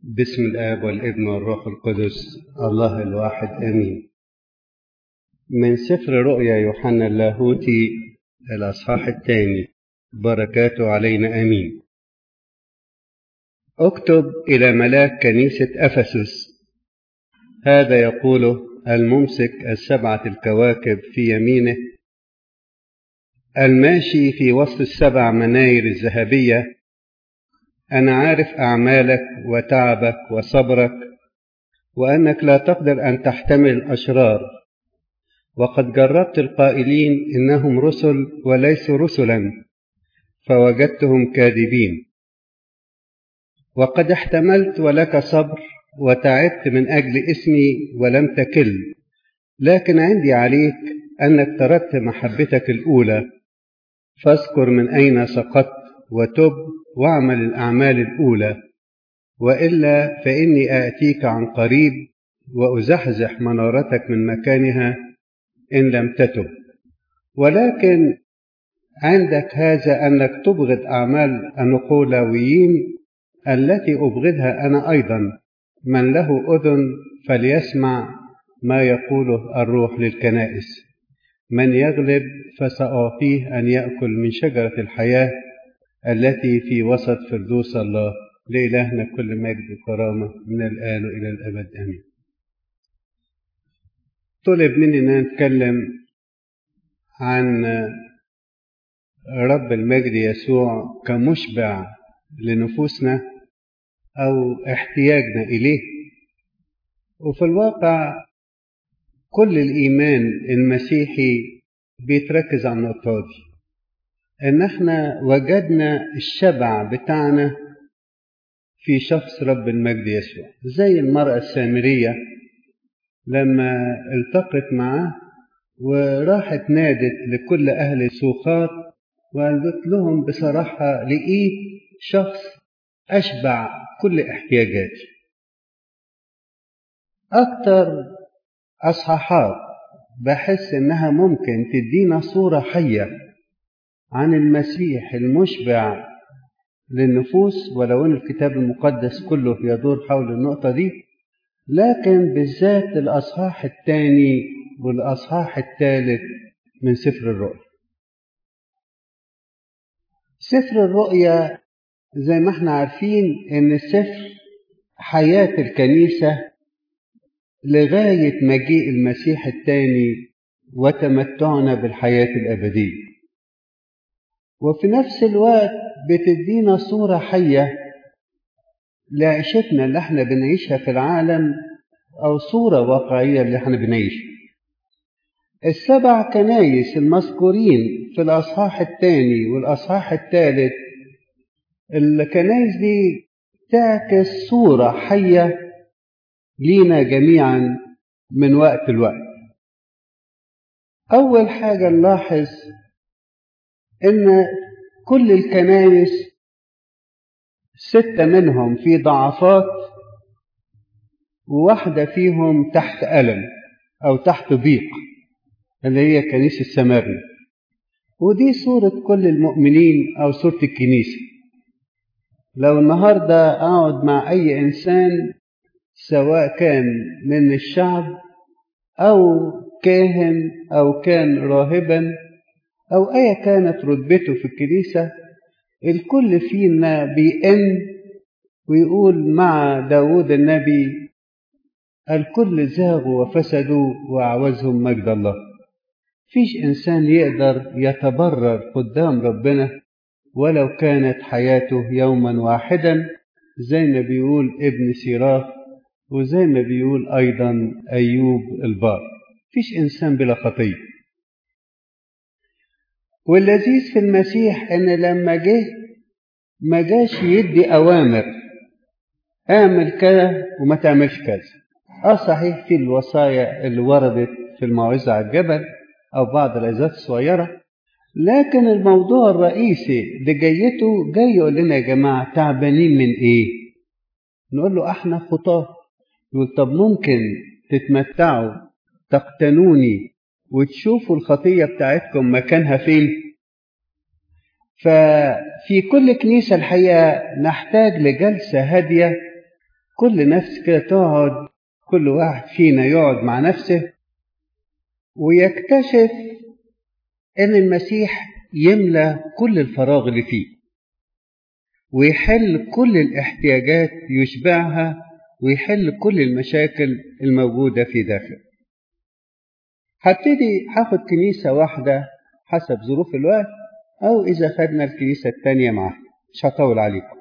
بسم الآب والابن والروح القدس الله الواحد آمين من سفر رؤيا يوحنا اللاهوتي الأصحاح الثاني بركاته علينا آمين اكتب إلى ملاك كنيسة أفسس هذا يقوله الممسك السبعة الكواكب في يمينه الماشي في وسط السبع مناير الذهبية أنا عارف أعمالك وتعبك وصبرك وأنك لا تقدر أن تحتمل الأشرار وقد جربت القائلين إنهم رسل وليسوا رسلا فوجدتهم كاذبين وقد احتملت ولك صبر وتعبت من أجل اسمي ولم تكل لكن عندي عليك أنك تركت محبتك الأولى فاذكر من أين سقطت وتب واعمل الأعمال الأولى وإلا فإني آتيك عن قريب وأزحزح منارتك من مكانها إن لم تتب ولكن عندك هذا أنك تبغض أعمال النقولويين التي أبغضها أنا أيضا من له أذن فليسمع ما يقوله الروح للكنائس من يغلب فسأعطيه أن يأكل من شجرة الحياة التي في وسط فردوس الله لإلهنا كل مجد وكرامة من الآن إلى الأبد آمين طلب مننا نتكلم عن رب المجد يسوع كمشبع لنفوسنا أو احتياجنا إليه وفي الواقع كل الإيمان المسيحي بيتركز على النقطة دي إن احنا وجدنا الشبع بتاعنا في شخص رب المجد يسوع زي المرأة السامرية لما التقت معاه وراحت نادت لكل أهل سوخات وقالت لهم بصراحة لقيت شخص أشبع كل احتياجاتي أكتر أصحاحات بحس إنها ممكن تدينا صورة حية عن المسيح المشبع للنفوس ولو ان الكتاب المقدس كله يدور حول النقطة دي لكن بالذات الأصحاح الثاني والأصحاح الثالث من سفر الرؤيا سفر الرؤيا زي ما احنا عارفين ان سفر حياة الكنيسة لغاية مجيء المسيح الثاني وتمتعنا بالحياة الأبدية وفي نفس الوقت بتدينا صورة حية لعيشتنا اللي احنا بنعيشها في العالم أو صورة واقعية اللي احنا بنعيشها السبع كنايس المذكورين في الأصحاح الثاني والأصحاح الثالث الكنايس دي تعكس صورة حية لينا جميعا من وقت لوقت أول حاجة نلاحظ إن كل الكنائس ستة منهم في ضعفات وواحدة فيهم تحت ألم أو تحت ضيق اللي هي كنيسة سمارنا ودي صورة كل المؤمنين أو صورة الكنيسة لو النهاردة أقعد مع أي إنسان سواء كان من الشعب أو كاهن أو كان راهبا أو أيا كانت رتبته في الكنيسة الكل فينا بيئن ويقول مع داود النبي الكل زاغوا وفسدوا وأعوزهم مجد الله فيش إنسان يقدر يتبرر قدام ربنا ولو كانت حياته يوما واحدا زي ما بيقول ابن سيراف وزي ما بيقول أيضا أيوب البار فيش إنسان بلا خطيه واللذيذ في المسيح ان لما جه ما جاش يدي اوامر اعمل كذا وما تعملش كذا اه صحيح في الوصايا اللي وردت في الموعظه على الجبل او بعض الايات الصغيره لكن الموضوع الرئيسي لجيته جاي يقول لنا يا جماعه تعبانين من ايه نقول له احنا خطاه يقول طب ممكن تتمتعوا تقتنوني وتشوفوا الخطية بتاعتكم مكانها فين ففي كل كنيسة الحقيقة نحتاج لجلسة هادية كل نفس كده تقعد كل واحد فينا يقعد مع نفسه ويكتشف ان المسيح يملى كل الفراغ اللي فيه ويحل كل الاحتياجات يشبعها ويحل كل المشاكل الموجودة في داخل هبتدي هاخد كنيسة واحدة حسب ظروف الوقت أو إذا خدنا الكنيسة التانية معاها مش هطول عليكم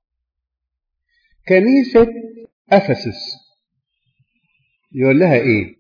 كنيسة أفسس يقول لها إيه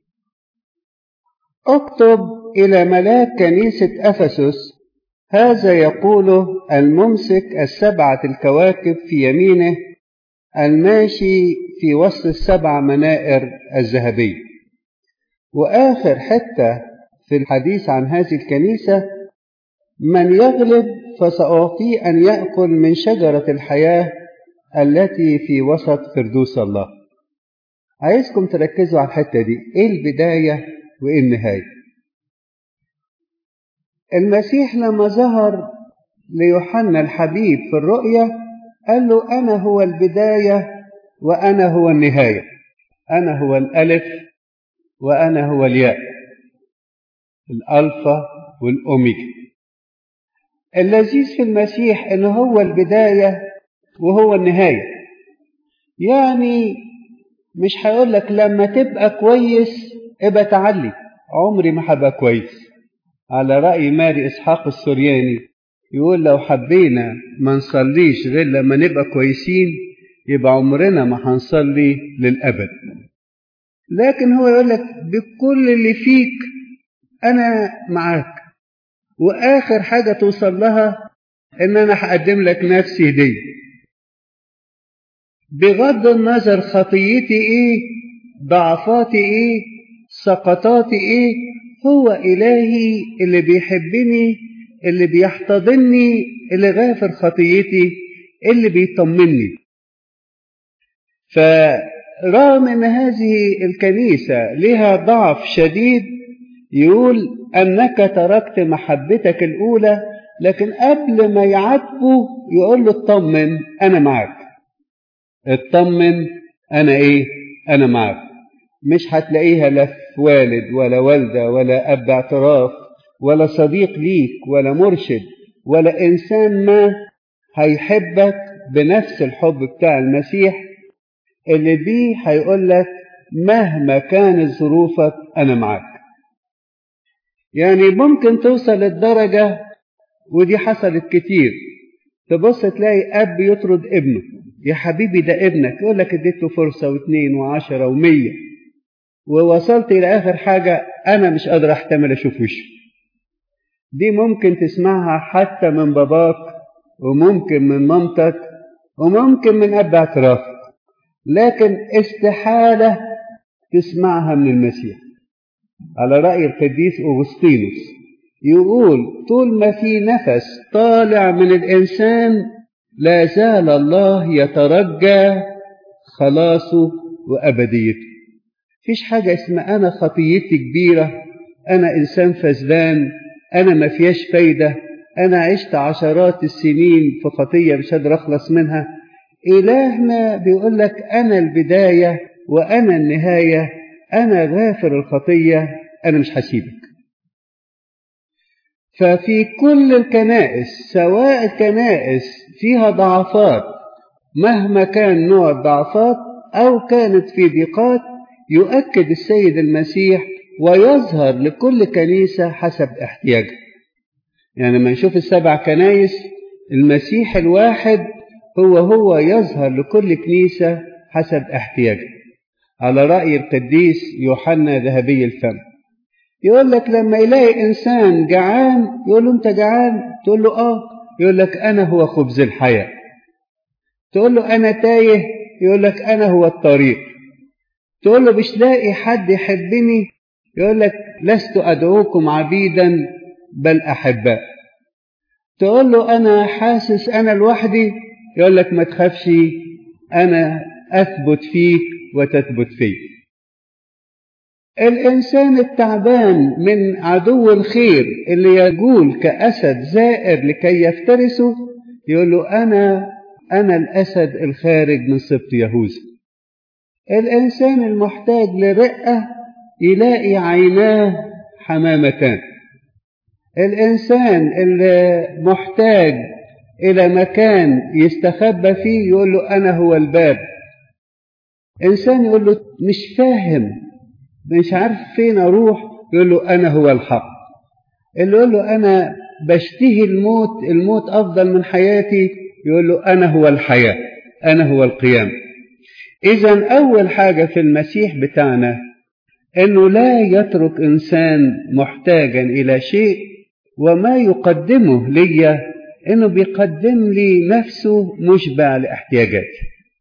اكتب إلى ملاك كنيسة أفسس هذا يقوله الممسك السبعة الكواكب في يمينه الماشي في وسط السبع منائر الذهبية وآخر حتة في الحديث عن هذه الكنيسة من يغلب فسأعطيه أن يأكل من شجرة الحياة التي في وسط فردوس الله عايزكم تركزوا على الحتة دي إيه البداية وإيه النهاية المسيح لما ظهر ليوحنا الحبيب في الرؤيا قال له أنا هو البداية وأنا هو النهاية أنا هو الألف وأنا هو الياء الألفا والأوميجا اللذيذ في المسيح إن هو البداية وهو النهاية يعني مش هيقول لك لما تبقى كويس ابقى تعلي عمري ما هبقى كويس على رأي ماري إسحاق السورياني يقول لو حبينا ما نصليش غير لما نبقى كويسين يبقى عمرنا ما هنصلي للأبد لكن هو يقول لك بكل اللي فيك أنا معاك وآخر حاجة توصل لها إن أنا هقدم لك نفسي هدية بغض النظر خطيتي إيه ضعفاتي إيه سقطاتي إيه هو إلهي اللي بيحبني اللي بيحتضنني اللي غافر خطيتي اللي بيطمني فرغم ان هذه الكنيسة لها ضعف شديد يقول انك تركت محبتك الاولى لكن قبل ما يعاتبه يقول له اطمن انا معاك اطمن انا ايه انا معاك مش هتلاقيها لا في والد ولا والدة ولا اب اعتراف ولا صديق ليك ولا مرشد ولا انسان ما هيحبك بنفس الحب بتاع المسيح اللي بيه هيقول لك مهما كانت ظروفك انا معاك يعني ممكن توصل للدرجة ودي حصلت كتير تبص تلاقي اب يطرد ابنه يا حبيبي ده ابنك يقول لك اديت له فرصة واثنين وعشرة ومية ووصلت الى اخر حاجة انا مش قادر احتمل اشوف وشه دي ممكن تسمعها حتى من باباك وممكن من مامتك وممكن من اب اعترافك لكن استحالة تسمعها من المسيح على رأي القديس أغسطينوس يقول طول ما في نفس طالع من الإنسان لا زال الله يترجى خلاصه وأبديته فيش حاجة اسمها أنا خطيتي كبيرة أنا إنسان فسدان أنا ما فياش فايدة أنا عشت عشرات السنين في خطية مش قادر أخلص منها إلهنا بيقول لك أنا البداية وأنا النهاية أنا غافر الخطية أنا مش هسيبك ففي كل الكنائس سواء الكنائس فيها ضعفات مهما كان نوع الضعفات أو كانت في ضيقات يؤكد السيد المسيح ويظهر لكل كنيسة حسب احتياجها يعني لما نشوف السبع كنايس المسيح الواحد هو هو يظهر لكل كنيسة حسب احتياجها على رأي القديس يوحنا ذهبي الفم يقول لك لما يلاقي إنسان جعان يقول له أنت جعان تقول له آه يقول لك أنا هو خبز الحياة تقول له أنا تايه يقول لك أنا هو الطريق تقول له مش لاقي حد يحبني يقول لك لست أدعوكم عبيدا بل أحباء تقول له أنا حاسس أنا لوحدي يقول لك ما تخافش أنا أثبت فيك وتثبت فيك الإنسان التعبان من عدو الخير اللي يجول كأسد زائر لكي يفترسه يقول له أنا أنا الأسد الخارج من سبط يهوذا الإنسان المحتاج لرقة يلاقي عيناه حمامتان الإنسان اللي محتاج إلى مكان يستخبى فيه يقول له أنا هو الباب إنسان يقول له مش فاهم مش عارف فين أروح يقول له أنا هو الحق اللي يقول له أنا بشتهي الموت الموت أفضل من حياتي يقول له أنا هو الحياة أنا هو القيام إذا أول حاجة في المسيح بتاعنا أنه لا يترك إنسان محتاجا إلى شيء وما يقدمه لي أنه بيقدم لي نفسه مشبع لاحتياجاتي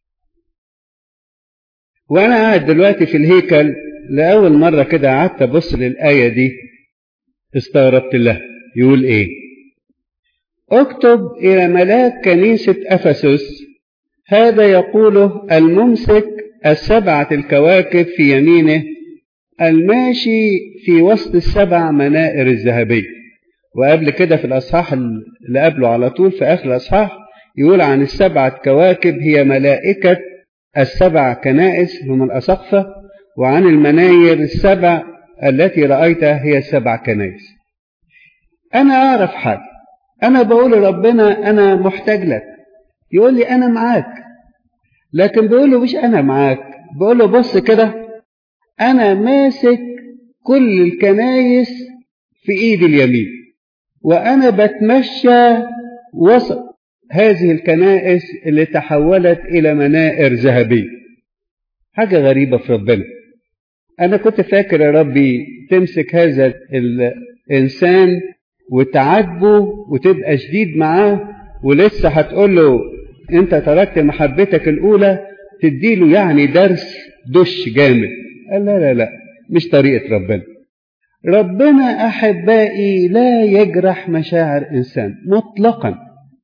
وأنا قاعد دلوقتي في الهيكل لأول مرة كده قعدت أبص للآية دي استغربت لها يقول إيه اكتب إلى ملاك كنيسة أفسس هذا يقوله الممسك السبعة الكواكب في يمينه الماشي في وسط السبع منائر الذهبية وقبل كده في الأصحاح اللي قبله على طول في آخر الأصحاح يقول عن السبعة كواكب هي ملائكة السبع كنائس هم الأسقفة وعن المناير السبع التي رأيتها هي السبع كنائس أنا أعرف حاجة أنا بقول لربنا أنا محتاج لك يقول لي أنا معاك لكن بيقول له مش أنا معاك بقول له بص كده أنا ماسك كل الكنايس في إيدي اليمين وأنا بتمشى وسط هذه الكنائس اللي تحولت إلى منائر ذهبية حاجة غريبة في ربنا أنا كنت فاكر يا ربي تمسك هذا الإنسان وتعاتبه وتبقى شديد معاه ولسه هتقول له أنت تركت محبتك الأولى تديله يعني درس دش جامد قال لا لا لا مش طريقة ربنا ربنا أحبائي لا يجرح مشاعر إنسان مطلقا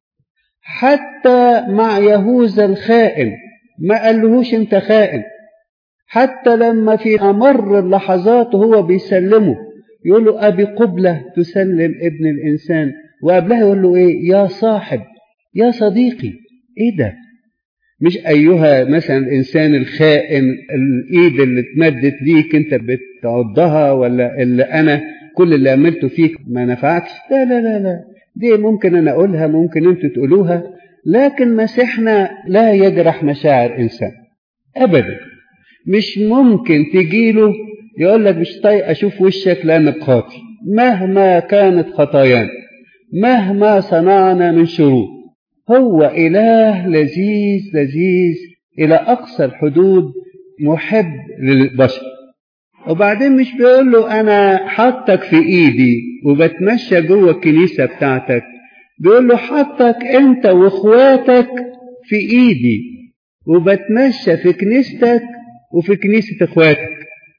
حتى مع يهوذا الخائن ما قالهوش انت خائن حتى لما في أمر اللحظات هو بيسلمه يقول له أبي قبلة تسلم ابن الإنسان وقبلها يقول له إيه يا صاحب يا صديقي إيه ده مش أيها مثلا الإنسان الخائن الإيد اللي اتمدت ليك أنت بتعضها ولا اللي أنا كل اللي عملته فيك ما نفعكش لا لا لا لا دي ممكن أنا أقولها ممكن أنتوا تقولوها لكن مسيحنا لا يجرح مشاعر إنسان أبدا مش ممكن تجيله يقول لك مش طايق أشوف وشك لأنك خاطي مهما كانت خطايانا مهما صنعنا من شرور هو إله لذيذ لذيذ إلى أقصى الحدود محب للبشر وبعدين مش بيقول له أنا حطك في إيدي وبتمشى جوه الكنيسة بتاعتك بيقول له حطك أنت وإخواتك في إيدي وبتمشى في كنيستك وفي كنيسة إخواتك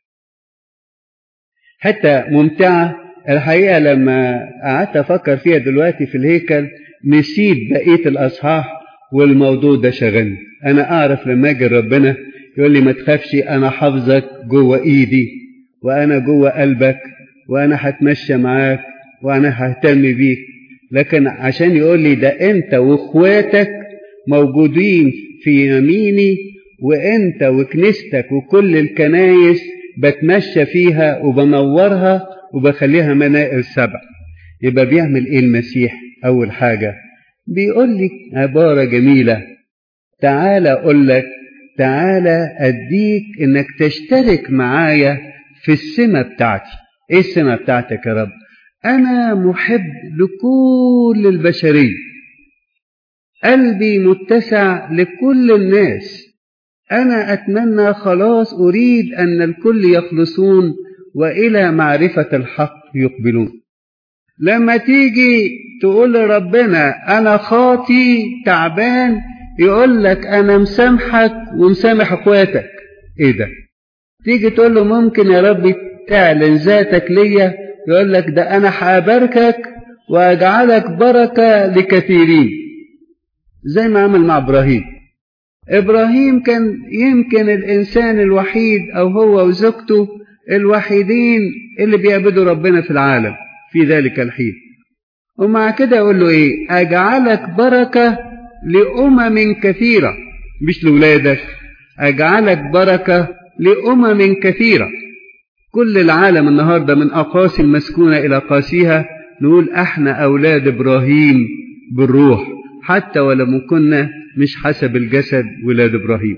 حتى ممتعة الحقيقة لما قعدت أفكر فيها دلوقتي في الهيكل نسيت بقية الأصحاح والموضوع ده شغلني أنا أعرف لما أجي ربنا يقول لي ما تخافش أنا حافظك جوه إيدي وأنا جوه قلبك وأنا هتمشى معاك وأنا ههتم بيك لكن عشان يقول لي ده أنت وإخواتك موجودين في يميني وأنت وكنيستك وكل الكنايس بتمشى فيها وبنورها وبخليها منائر سبع يبقى بيعمل إيه المسيح أول حاجة بيقول لك عبارة جميلة تعالى أقول لك تعالى أديك إنك تشترك معايا في السمة بتاعتي إيه السمة بتاعتك يا رب أنا محب لكل البشرية قلبي متسع لكل الناس أنا أتمنى خلاص أريد أن الكل يخلصون وإلى معرفة الحق يقبلون لما تيجي تقول لربنا أنا خاطي تعبان يقول لك أنا مسامحك ومسامح أخواتك إيه ده؟ تيجي تقول له ممكن يا ربي تعلن ذاتك ليا يقول لك ده أنا هباركك وأجعلك بركة لكثيرين زي ما عمل مع إبراهيم إبراهيم كان يمكن الإنسان الوحيد أو هو وزوجته الوحيدين اللي بيعبدوا ربنا في العالم في ذلك الحين ومع كده يقول له إيه أجعلك بركة لأمم كثيرة مش لولادك أجعلك بركة لأمم كثيرة كل العالم النهاردة من أقاصي المسكونة إلى قاسيها نقول احنا أولاد إبراهيم بالروح حتى ولو كنا مش حسب الجسد ولاد إبراهيم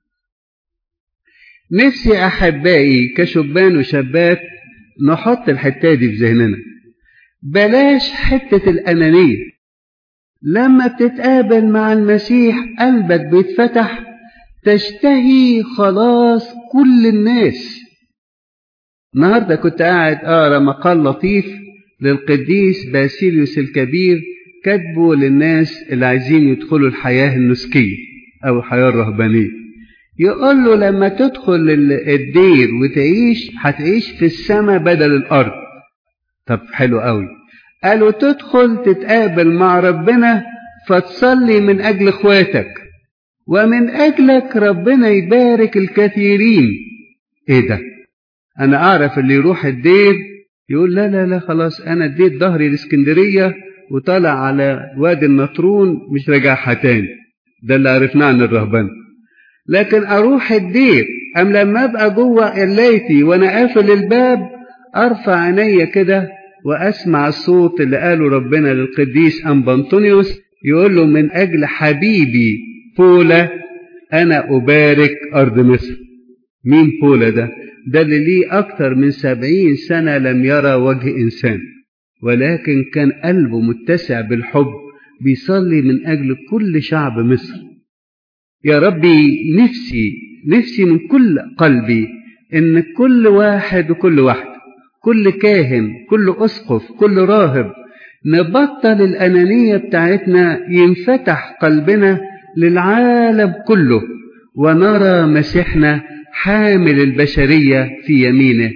نفسي أحبائي كشبان وشابات نحط الحتة دي في ذهننا بلاش حتة الأنانية لما بتتقابل مع المسيح قلبك بيتفتح تشتهي خلاص كل الناس النهارده كنت قاعد اقرا مقال لطيف للقديس باسيليوس الكبير كاتبه للناس اللي عايزين يدخلوا الحياه النسكيه او الحياه الرهبانيه يقول له لما تدخل الدير وتعيش هتعيش في السماء بدل الارض طب حلو قوي قالوا تدخل تتقابل مع ربنا فتصلي من اجل اخواتك ومن اجلك ربنا يبارك الكثيرين ايه ده انا اعرف اللي يروح الدير يقول لا لا لا خلاص انا اديت ظهري الاسكندريه وطالع على وادي النطرون مش راجعها تاني ده اللي عرفناه عن الرهبان لكن اروح الدير ام لما ابقى جوه قلايتي وانا قافل الباب ارفع عينيا كده واسمع الصوت اللي قاله ربنا للقديس امبانطونيوس يقول له من اجل حبيبي بولا انا ابارك ارض مصر مين بولا ده ده اللي ليه أكتر من سبعين سنة لم يرى وجه إنسان ولكن كان قلبه متسع بالحب بيصلي من أجل كل شعب مصر يا ربي نفسي نفسي من كل قلبي إن كل واحد وكل واحدة كل كاهن كل أسقف كل راهب نبطل الأنانية بتاعتنا ينفتح قلبنا للعالم كله ونرى مسيحنا حامل البشرية في يمينه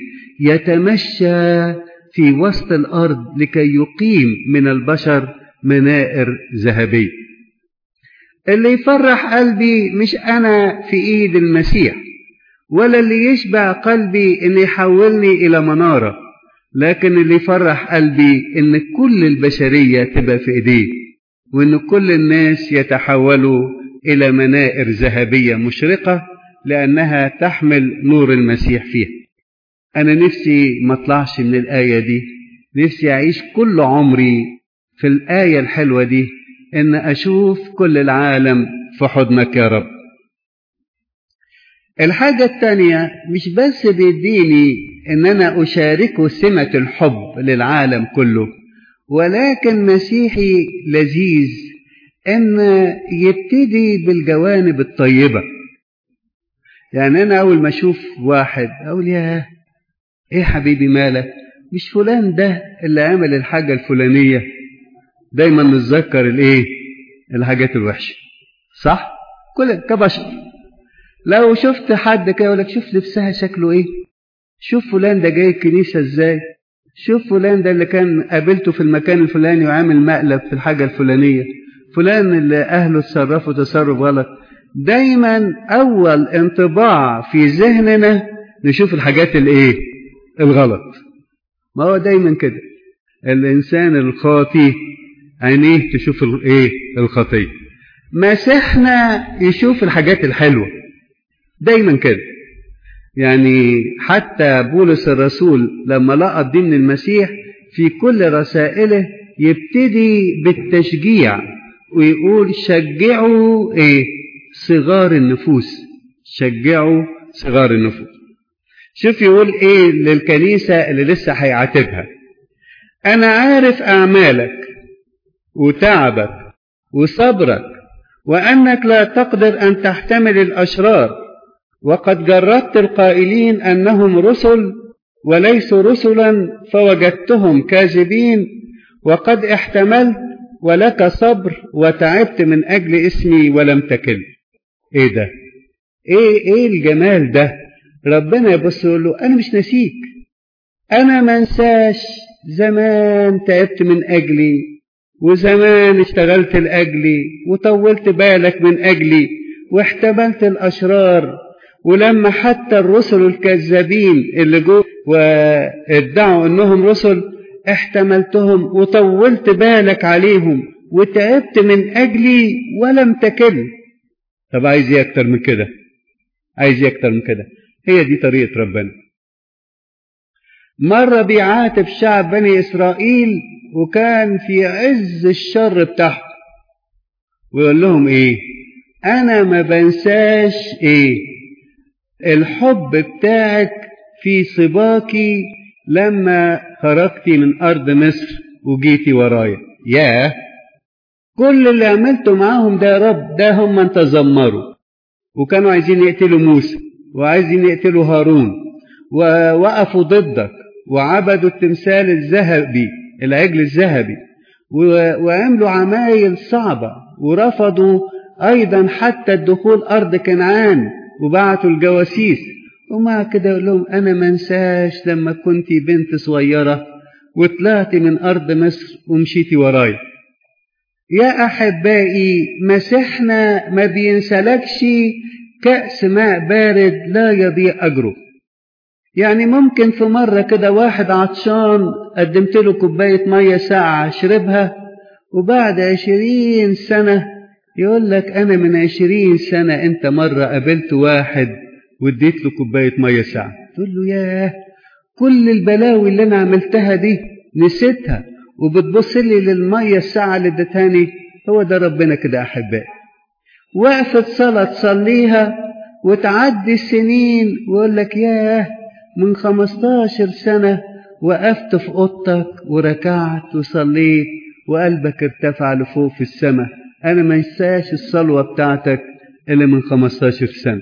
يتمشى في وسط الأرض لكي يقيم من البشر منائر ذهبية اللي يفرح قلبي مش أنا في إيد المسيح ولا اللي يشبع قلبي إن يحولني إلى منارة لكن اللي يفرح قلبي إن كل البشرية تبقى في إيديه وإن كل الناس يتحولوا إلى منائر ذهبية مشرقة لأنها تحمل نور المسيح فيها أنا نفسي ما اطلعش من الآية دي نفسي أعيش كل عمري في الآية الحلوة دي إن أشوف كل العالم في حضنك يا رب الحاجة التانية مش بس بيديني إن أنا أشاركه سمة الحب للعالم كله ولكن مسيحي لذيذ إن يبتدي بالجوانب الطيبة يعني أنا أول ما أشوف واحد أقول ياه إيه حبيبي مالك مش فلان ده اللي عمل الحاجة الفلانية دايما نتذكر الإيه الحاجات الوحشة صح كل كبشر لو شفت حد كده يقول لك شوف لبسها شكله إيه شوف فلان ده جاي الكنيسة إزاي شوف فلان ده اللي كان قابلته في المكان الفلاني وعامل مقلب في الحاجة الفلانية فلان اللي أهله تصرفوا تصرف غلط دايما أول انطباع في ذهننا نشوف الحاجات الإيه الغلط ما هو دايما كده الإنسان الخاطي عينيه تشوف الإيه الخطية مسيحنا يشوف الحاجات الحلوة دايما كده يعني حتى بولس الرسول لما لقى الدين من المسيح في كل رسائله يبتدي بالتشجيع ويقول شجعوا ايه صغار النفوس شجعوا صغار النفوس شوف يقول ايه للكنيسة اللي لسه هيعاتبها انا عارف اعمالك وتعبك وصبرك وانك لا تقدر ان تحتمل الاشرار وقد جربت القائلين انهم رسل وليسوا رسلا فوجدتهم كاذبين وقد احتملت ولك صبر وتعبت من اجل اسمي ولم تكل ايه ده ايه ايه الجمال ده ربنا يبص يقول له انا مش نسيك انا ما انساش زمان تعبت من اجلي وزمان اشتغلت لاجلي وطولت بالك من اجلي واحتملت الاشرار ولما حتى الرسل الكذابين اللي جو وادعوا انهم رسل احتملتهم وطولت بالك عليهم وتعبت من اجلي ولم تكل طب عايز ايه اكتر من كده عايز ايه اكتر من كده هي دي طريقه ربنا مره بيعاتب شعب بني اسرائيل وكان في عز الشر بتاعهم ويقول لهم ايه انا ما بنساش ايه الحب بتاعك في صباكي لما خرجتي من ارض مصر وجيتي ورايا ياه كل اللي عملته معاهم ده يا رب ده هم من تذمروا وكانوا عايزين يقتلوا موسى وعايزين يقتلوا هارون ووقفوا ضدك وعبدوا التمثال الذهبي العجل الذهبي وعملوا عمايل صعبة ورفضوا أيضا حتى الدخول أرض كنعان وبعتوا الجواسيس ومع كده يقول لهم أنا ما انساش لما كنت بنت صغيرة وطلعت من أرض مصر ومشيتي ورايا يا أحبائي مسيحنا ما بينسلكش كأس ماء بارد لا يضيع أجره يعني ممكن في مرة كده واحد عطشان قدمت له كوباية مية ساعة شربها وبعد عشرين سنة يقول لك أنا من عشرين سنة أنت مرة قابلت واحد واديت له كوباية مية ساعة تقول له ياه كل البلاوي اللي أنا عملتها دي نسيتها وبتبص لي للمية الساعة اللي اديتهاني هو ده ربنا كده أحبائي وقفت صلاة تصليها وتعدي السنين ويقول لك ياه من 15 سنة وقفت في أوضتك وركعت وصليت وقلبك ارتفع لفوق في السماء أنا ما انساش الصلوة بتاعتك اللي من 15 سنة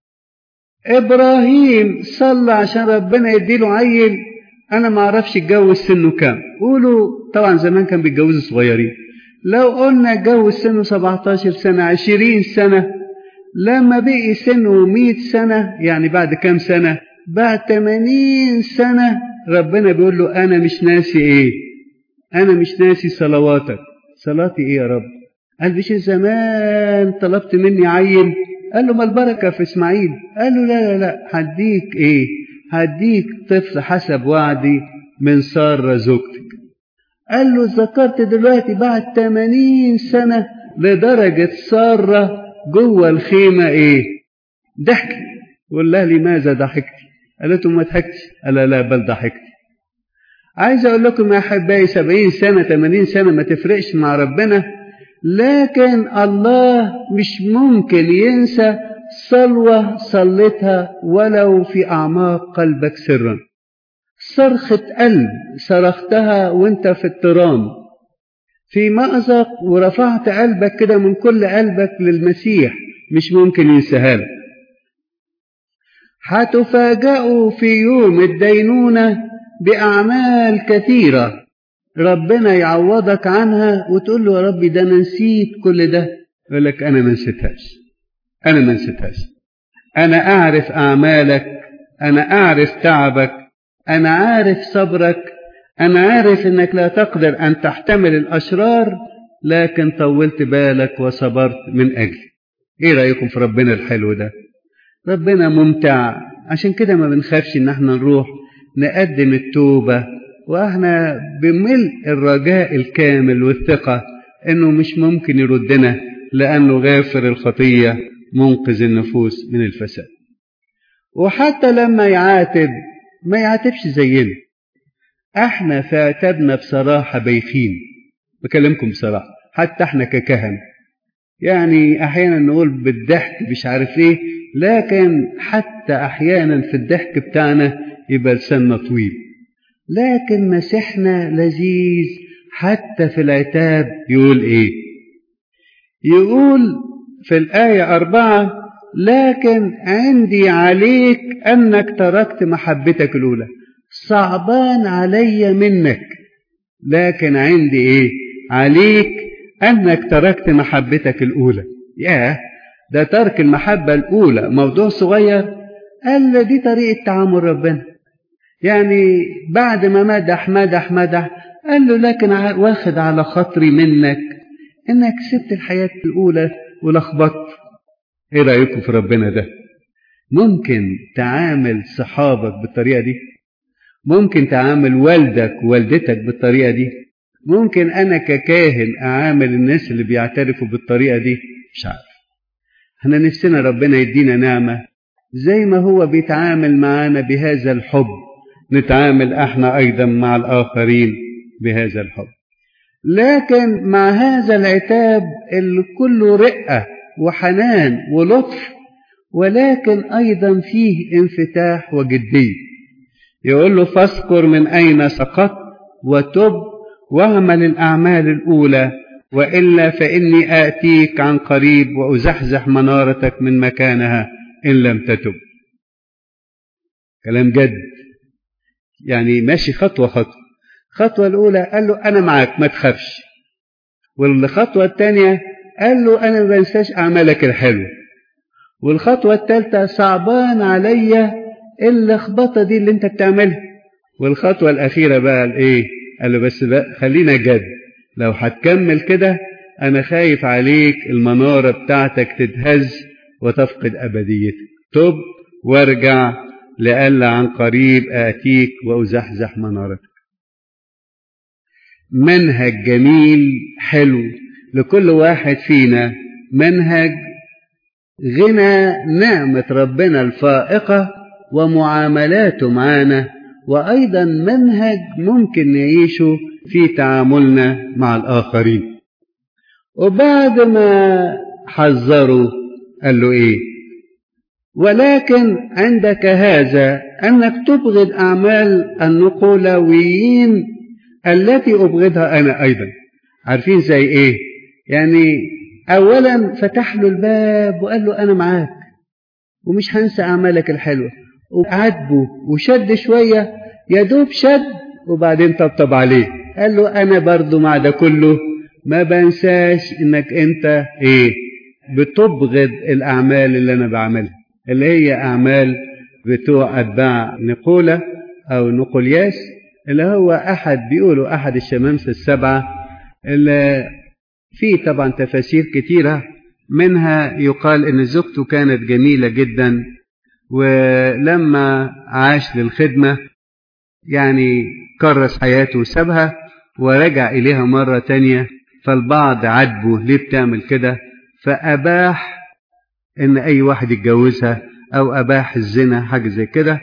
إبراهيم صلى عشان ربنا يديله عيل أنا ما أعرفش اتجوز سنه كام قولوا طبعا زمان كان بيتجوزوا صغيرين لو قلنا اتجوز سنه 17 سنة 20 سنة لما بقي سنه 100 سنة يعني بعد كام سنة بعد 80 سنة ربنا بيقول له أنا مش ناسي إيه أنا مش ناسي صلواتك صلاتي إيه يا رب قال مش زمان طلبت مني عيل قال له ما البركة في إسماعيل قال له لا لا لا هديك إيه هديك طفل حسب وعدي من سارة زوجتك قال له ذكرت دلوقتي بعد 80 سنة لدرجة سارة جوه الخيمة إيه ضحكت قول لها لماذا ضحكت قالت له ما ضحكتش قال لا بل ضحكت عايز اقول لكم يا احبائي 70 سنه 80 سنه ما تفرقش مع ربنا لكن الله مش ممكن ينسى صلوه صليتها ولو في اعماق قلبك سرا صرخه قلب صرختها وانت في الترام في مأزق ورفعت قلبك كده من كل قلبك للمسيح مش ممكن ينساها لك هتفاجئوا في يوم الدينونة بأعمال كثيرة ربنا يعوضك عنها وتقول له يا ربي ده أنا نسيت كل ده يقول لك أنا ما نسيتهاش أنا ما نسيتهاش أنا أعرف أعمالك أنا أعرف تعبك أنا عارف صبرك أنا عارف أنك لا تقدر أن تحتمل الأشرار لكن طولت بالك وصبرت من أجلي إيه رأيكم في ربنا الحلو ده ربنا ممتع عشان كده ما بنخافش ان احنا نروح نقدم التوبة واحنا بملء الرجاء الكامل والثقة انه مش ممكن يردنا لانه غافر الخطية منقذ النفوس من الفساد وحتى لما يعاتب ما يعاتبش زينا احنا في عتابنا بصراحة بايخين بكلمكم بصراحة حتى احنا ككهنة يعني احيانا نقول بالضحك مش عارف ايه لكن حتى احيانا في الضحك بتاعنا يبقى لساننا طويل لكن مسيحنا لذيذ حتى في العتاب يقول ايه يقول في الآية أربعة لكن عندي عليك أنك تركت محبتك الأولى صعبان علي منك لكن عندي إيه عليك أنك تركت محبتك الأولى ياه ده ترك المحبة الأولى موضوع صغير قال دي طريقة تعامل ربنا يعني بعد ما مدح مدح مدح قال له لكن واخد على خاطري منك انك سبت الحياة الأولى ولخبطت ايه رأيكم في ربنا ده ممكن تعامل صحابك بالطريقة دي ممكن تعامل والدك ووالدتك بالطريقة دي ممكن أنا ككاهن أعامل الناس اللي بيعترفوا بالطريقة دي مش عارف احنا نفسنا ربنا يدينا نعمة زي ما هو بيتعامل معانا بهذا الحب نتعامل احنا ايضا مع الاخرين بهذا الحب لكن مع هذا العتاب اللي كله رقه وحنان ولطف ولكن ايضا فيه انفتاح وجديه يقول له فاذكر من اين سقطت وتب واعمل الاعمال الاولى والا فاني اتيك عن قريب وازحزح منارتك من مكانها ان لم تتب كلام جد يعني ماشي خطوه خطوه الخطوه الاولى قال له انا معاك ما تخافش والخطوه الثانيه قال له انا ما بنساش اعمالك الحلوه والخطوه الثالثه صعبان عليا اللخبطه دي اللي انت بتعملها والخطوه الاخيره بقى الايه قال له بس بقى خلينا جد لو هتكمل كده انا خايف عليك المناره بتاعتك تتهز وتفقد ابديتك تب وارجع لئلا عن قريب اتيك وازحزح منارتك منهج جميل حلو لكل واحد فينا منهج غنى نعمة ربنا الفائقة ومعاملاته معانا وأيضا منهج ممكن نعيشه في تعاملنا مع الآخرين وبعد ما حذروا قال له إيه ولكن عندك هذا أنك تبغض أعمال النقولويين التي أبغضها أنا أيضا عارفين زي إيه يعني أولا فتح له الباب وقال له أنا معاك ومش هنسى أعمالك الحلوة وعاتبه وشد شوية يا دوب شد وبعدين طبطب عليه قال له أنا برضو مع ده كله ما بنساش إنك أنت إيه بتبغض الأعمال اللي أنا بعملها اللي هي أعمال بتوع أتباع نقولة أو نقولياس اللي هو أحد بيقولوا أحد الشمامسة السبعة اللي في طبعا تفاسير كتيرة منها يقال إن زوجته كانت جميلة جدا ولما عاش للخدمة يعني كرس حياته وسابها ورجع إليها مرة تانية فالبعض عاتبه ليه بتعمل كده فأباح إن أي واحد يتجوزها أو أباح الزنا حاجة زي كده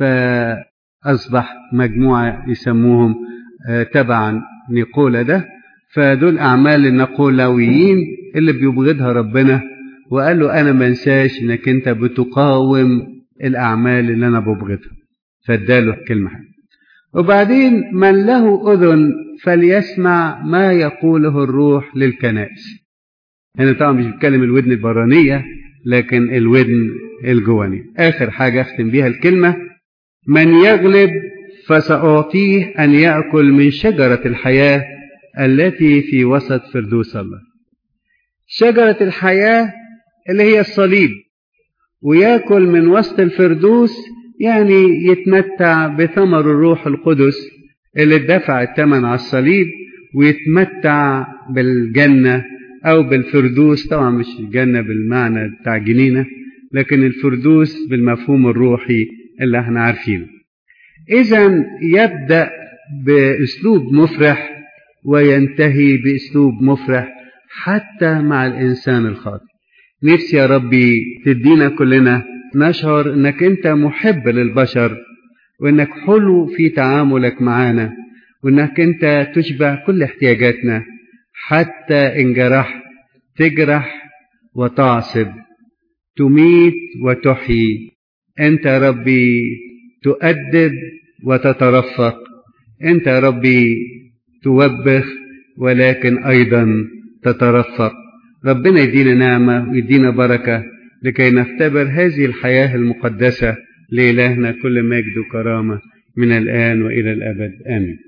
فأصبح مجموعة يسموهم تبعا نيقولا ده فدول أعمال النقولويين اللي بيبغضها ربنا وقال له أنا ما انساش إنك أنت بتقاوم الأعمال اللي أنا ببغضها فاداله كلمة حلوة وبعدين من له أذن فليسمع ما يقوله الروح للكنائس هنا طبعا مش بتكلم الودن البرانية لكن الودن الجوانية آخر حاجة أختم بيها الكلمة من يغلب فسأعطيه أن يأكل من شجرة الحياة التي في وسط فردوس الله شجرة الحياة اللي هي الصليب ويأكل من وسط الفردوس يعني يتمتع بثمر الروح القدس اللي اتدفع الثمن على الصليب ويتمتع بالجنة أو بالفردوس طبعا مش الجنة بالمعنى بتاع جنينة لكن الفردوس بالمفهوم الروحي اللي احنا عارفينه إذا يبدأ بأسلوب مفرح وينتهي بأسلوب مفرح حتى مع الإنسان الخاطئ نفسي يا ربي تدينا كلنا نشعر انك انت محب للبشر وانك حلو في تعاملك معانا وانك انت تشبع كل احتياجاتنا حتى ان جرحت تجرح وتعصب تميت وتحيي انت يا ربي تؤدب وتترفق انت يا ربي توبخ ولكن ايضا تترفق ربنا يدينا نعمه ويدينا بركه لكي نختبر هذه الحياه المقدسه لالهنا كل مجد وكرامه من الان والى الابد امين